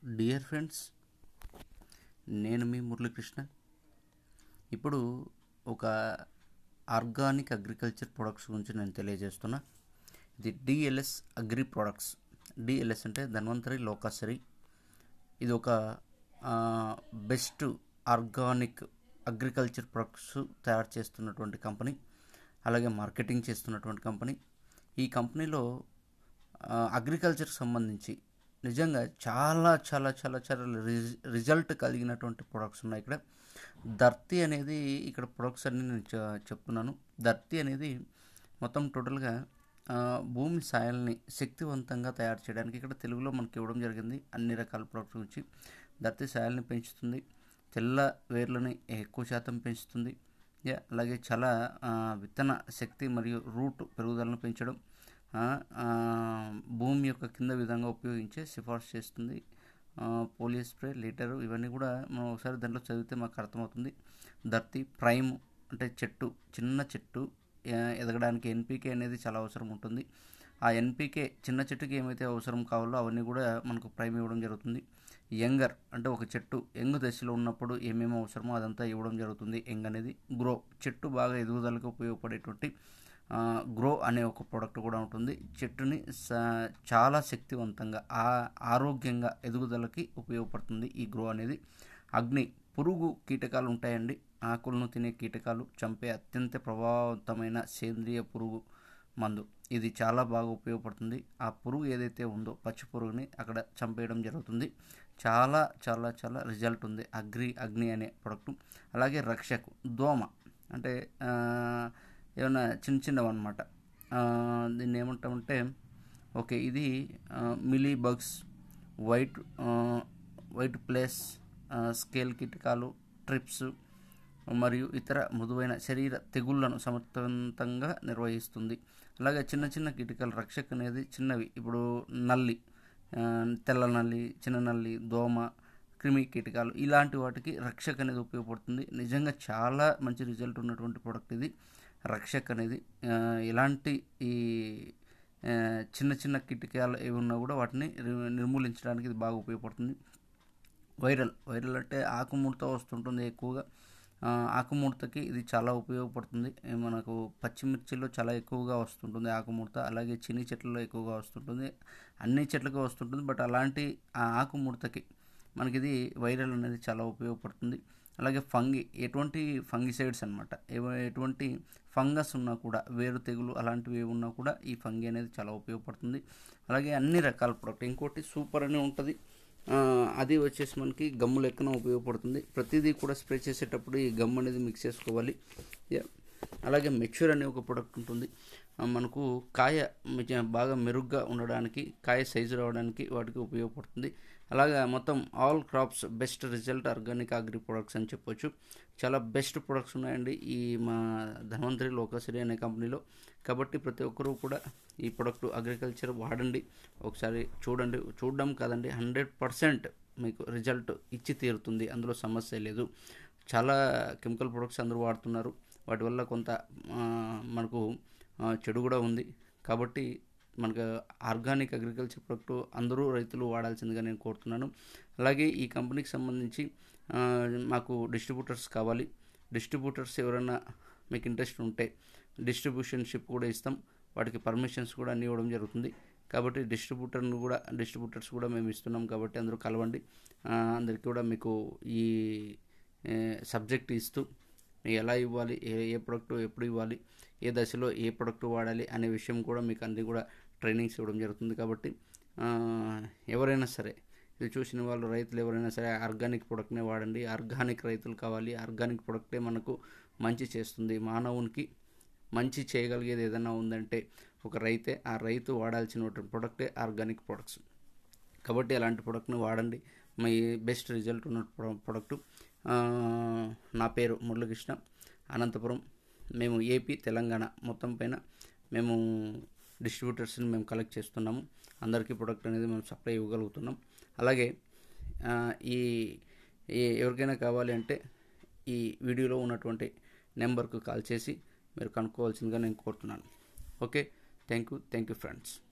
Dear friends నేను మీ మురళీకృష్ణ ఇప్పుడు ఒక ఆర్గానిక్ అగ్రికల్చర్ ప్రొడక్ట్స్ గురించి నేను తెలియజేస్తున్నా ఇది డిఎల్ఎస్ అగ్రి ప్రొడక్ట్స్ డిఎల్ఎస్ అంటే ధన్వంతరి లోకాసరి ఇది ఒక బెస్ట్ ఆర్గానిక్ అగ్రికల్చర్ ప్రొడక్ట్స్ తయారు చేస్తున్నటువంటి కంపెనీ అలాగే మార్కెటింగ్ చేస్తున్నటువంటి కంపెనీ ఈ కంపెనీలో అగ్రికల్చర్ సంబంధించి నిజంగా చాలా చాలా చాలా చాలా రిజ్- రిజల్ట్ కలిగినటువంటి ప్రొడక్ట్స్ ఉన్నాయి ఇక్కడ ధర్తి అనేది ఇక్కడ ప్రొడక్ట్స్ అన్ని నేను చె- చెప్తున్నాను ధర్తి అనేది మొత్తం టోటల్గా ఆ, భూమి సాయల్ని శక్తివంతంగా తయారు చేయడానికి ఇక్కడ తెలుగులో మనకి ఇవ్వడం జరిగింది అన్ని రకాల ప్రొడక్ట్స్ గురించి ధర్తి సాయల్ని పెంచుతుంది తెల్ల వేర్లని ఎక్కువ శాతం పెంచుతుంది యా, అలాగే చాలా ఆ, విత్తన శక్తి మరియు రూట్ పెరుగుదలను పెంచడం ఆ, ఆ, భూమి యొక్క కింద విధంగా ఉపయోగించే సిఫార్సు చేస్తుంది ఆ, పోలియో స్ప్రే లీటరు ఇవన్నీ కూడా మనం ఒకసారి దాంట్లో చదివితే మాకు అర్థమవుతుంది ధర్తి ప్రైమ్ అంటే చెట్టు చిన్న చెట్టు ఆ, ఎదగడానికి ఎన్పికే అనేది చాలా అవసరం ఉంటుంది ఆ ఎన్పికే చిన్న చెట్టుకి ఏమైతే అవసరం కావాలో అవన్నీ కూడా మనకు ప్రైమ్ ఇవ్వడం జరుగుతుంది యంగర్ అంటే ఒక చెట్టు యంగ్ దశలో ఉన్నప్పుడు ఏమేమి అవసరమో అదంతా ఇవ్వడం జరుగుతుంది యంగ్ అనేది గ్రో చెట్టు బాగా ఎదుగుదలకు ఉపయోగపడేటువంటి ఆ, గ్రో అనే ఒక ప్రోడక్ట్ కూడా ఉంటుంది చెట్టుని స- చాలా శక్తివంతంగా ఆ ఆరోగ్యంగా ఎదుగుదలకి ఉపయోగపడుతుంది ఈ గ్రో అనేది అగ్ని పురుగు కీటకాలు ఉంటాయండి ఆకులను తినే కీటకాలు చంపే అత్యంత ప్రభావవంతమైన సేంద్రియ పురుగు మందు ఇది చాలా బాగా ఉపయోగపడుతుంది ఆ పురుగు ఏదైతే ఉందో పచ్చి పురుగుని అక్కడ చంపేయడం జరుగుతుంది చాలా చాలా చాలా రిజల్ట్ ఉంది అగ్రి అగ్ని అనే ప్రొడక్ట్ అలాగే రక్షకు దోమ అంటే ఆ, ఏమైనా చిన్న చిన్నవి అనమాట దీన్ని ఏమంటామంటే ఓకే ఇది మిలీ బగ్స్ వైట్ ఆ, వైట్ ప్లేస్ ఆ, స్కేల్ కీటకాలు ట్రిప్స్ మరియు ఇతర మృదువైన శరీర తెగుళ్లను సమర్థవంతంగా నిర్వహిస్తుంది అలాగే చిన్న చిన్న కీటకాల రక్షక అనేది చిన్నవి ఇప్పుడు నల్లి ఆ, తెల్ల నల్లి చిన్న నల్లి దోమ క్రిమి కీటకాలు ఇలాంటి వాటికి రక్షక్ అనేది ఉపయోగపడుతుంది నిజంగా చాలా మంచి రిజల్ట్ ఉన్నటువంటి ప్రోడక్ట్ ఇది రక్షక్ అనేది ఆ, ఎలాంటి ఈ ఆ, చిన్న చిన్న కీటకాలు ఏవి ఉన్నా కూడా వాటిని రి- నిర్మూలించడానికి ఇది బాగా ఉపయోగపడుతుంది వైరల్ వైరల్ అంటే ఆకుముడత వస్తుంటుంది ఎక్కువగా ఆ, ఆకుముడతకి ఇది చాలా ఉపయోగపడుతుంది ఏ మనకు పచ్చిమిర్చిలో చాలా ఎక్కువగా వస్తుంటుంది ఆకుముడత అలాగే చిన్ని చెట్లలో ఎక్కువగా వస్తుంటుంది అన్ని చెట్లకు వస్తుంటుంది బట్ అలాంటి ఆ ఆకుముడతకి మనకి ఇది వైరల్ అనేది చాలా ఉపయోగపడుతుంది అలాగే ఫంగి ఎటువంటి ఫంగిసైడ్స్ అనమాట ఎటువంటి ఫంగస్ ఉన్నా కూడా వేరు తెగులు అలాంటివి ఏవి ఉన్నా కూడా ఈ ఫంగి అనేది చాలా ఉపయోగపడుతుంది అలాగే అన్ని రకాల ప్రొడక్ట్ ఇంకోటి సూపర్ అని ఉంటుంది ఆ, అది వచ్చేసి మనకి గమ్ము లెక్కన ఉపయోగపడుతుంది ప్రతిదీ కూడా స్ప్రే చేసేటప్పుడు ఈ గమ్ అనేది మిక్స్ చేసుకోవాలి యా. అలాగే మెచ్యూర్ అనే ఒక ప్రొడక్ట్ ఉంటుంది ఆ, మనకు కాయ మెచ- బాగా మెరుగ్గా ఉండడానికి కాయ సైజు రావడానికి వాటికి ఉపయోగపడుతుంది అలాగా మొత్తం all crops best result organic agri products అని చెప్పొచ్చు చాలా బెస్ట్ ప్రొడక్ట్స్ ఉన్నాయండి ఈ మా ధన్వంతరి లోకసిరి అనే కంపెనీలో కాబట్టి ప్రతి ఒక్కరూ కూడా ఈ ప్రొడక్ట్ అగ్రికల్చర్ వాడండి ఒకసారి చూడండి చూడడం కాదండి హండ్రెడ్ పర్సెంట్ మీకు రిజల్ట్ ఇచ్చి తీరుతుంది అందులో సమస్య లేదు చాలా కెమికల్ ప్రొడక్ట్స్ అందరూ వాడుతున్నారు వాటి వల్ల కొంత ఆ, మనకు ఆ, చెడు కూడా ఉంది కాబట్టి మనకు ఆర్గానిక్ అగ్రికల్చర్ ప్రొడక్ట్ అందరూ రైతులు వాడాల్సిందిగా నేను కోరుతున్నాను అలాగే ఈ కంపెనీకి సంబంధించి ఆ, మాకు డిస్ట్రిబ్యూటర్స్ కావాలి డిస్ట్రిబ్యూటర్స్ ఎవరైనా మీకు ఇంట్రెస్ట్ ఉంటే డిస్ట్రిబ్యూషన్ షిప్ కూడా ఇస్తాం వాటికి పర్మిషన్స్ కూడా అన్ని ఇవ్వడం జరుగుతుంది కాబట్టి డిస్ట్రిబ్యూటర్ను కూడా డిస్ట్రిబ్యూటర్స్ కూడా మేము ఇస్తున్నాం కాబట్టి అందరూ కలవండి ఆ, అందరికీ కూడా మీకు ఈ సబ్జెక్ట్ ఇస్తూ ఎలా ఇవ్వాలి ఏ ఏ ప్రొడక్ట్ ఎప్పుడు ఇవ్వాలి ఏ దశలో ఏ ప్రొడక్ట్ వాడాలి అనే విషయం కూడా మీకు అన్ని కూడా ట్రైనింగ్స్ ఇవ్వడం జరుగుతుంది కాబట్టి ఆ, ఎవరైనా సరే ఇది చూసిన వాళ్ళు రైతులు ఎవరైనా సరే ఆర్గానిక్ ప్రొడక్ట్నే వాడండి ఆర్గానిక్ రైతులు కావాలి ఆర్గానిక్ ప్రొడక్టే మనకు మంచి చేస్తుంది మానవునికి మంచి చేయగలిగేది ఏదైనా ఉందంటే ఒక రైతే ఆ రైతు వాడాల్సినటువంటి ప్రొడక్టే ఆర్గానిక్ ప్రొడక్ట్స్ కాబట్టి అలాంటి ప్రోడక్ట్ని వాడండి మీ బెస్ట్ రిజల్ట్ ఉన్న ప్రొ- ప్రోడక్ట్ ఆ, నా పేరు మురళీకృష్ణ అనంతపురం మేము ఏపీ తెలంగాణ మొత్తం పైన మేము డిస్ట్రిబ్యూటర్స్ని మేము కలెక్ట్ చేస్తున్నాము అందరికీ ప్రొడక్ట్ అనేది మేము సప్లై ఇవ్వగలుగుతున్నాం అలాగే ఆ, ఈ ఈ- ఎవరికైనా కావాలి అంటే ఈ వీడియోలో ఉన్నటువంటి నెంబర్కు కాల్ చేసి మీరు కనుక్కోవాల్సిందిగా నేను కోరుతున్నాను okay thank you thank you friends